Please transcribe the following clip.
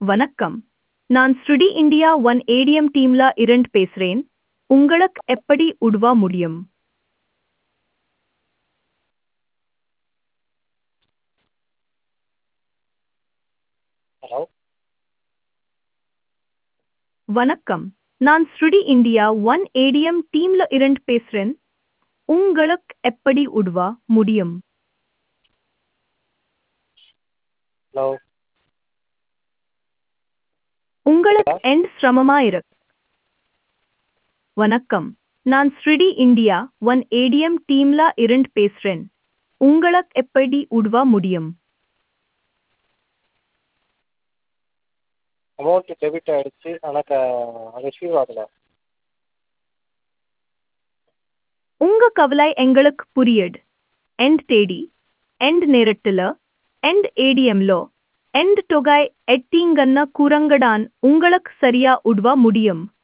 வணக்கம் நான் ஸ்ருடி இந்தியா ஒன் ஏடிஎம் டீம்ல இருந்து பேசுறேன் உங்களுக்கு எப்படி உதவ முடியும் ஹலோ வணக்கம் நான் ஸ்ருடி இந்தியா ஒன் ஏடிஎம் டீம்ல இருந்து பேசுறேன் உங்களுக்கு எப்படி உதவ முடியும் ஹலோ உங்களுக்கு எண்ட் சிரமமா இருக்கு வணக்கம் நான் ஸ்ருடி இந்தியா ஒன் ஏடிஎம் டீம்ல இருந்து பேசுறேன் உங்களுக்கு எப்படி உதவ முடியும் அமௌண்ட் டெபிட் ஆகிடுச்சு ஆனால் ரிசீவ் ஆகலை உங்க கவலை எங்களுக்கு புரியுது எண்ட் தேடி எண்ட் நேரத்துல எண்ட் ஏடிஎம்ல எண்ட் தொகை எட்டிங்கன்ன கூறங்கடான் உங்களுக்கு சரியா உதவ முடியும்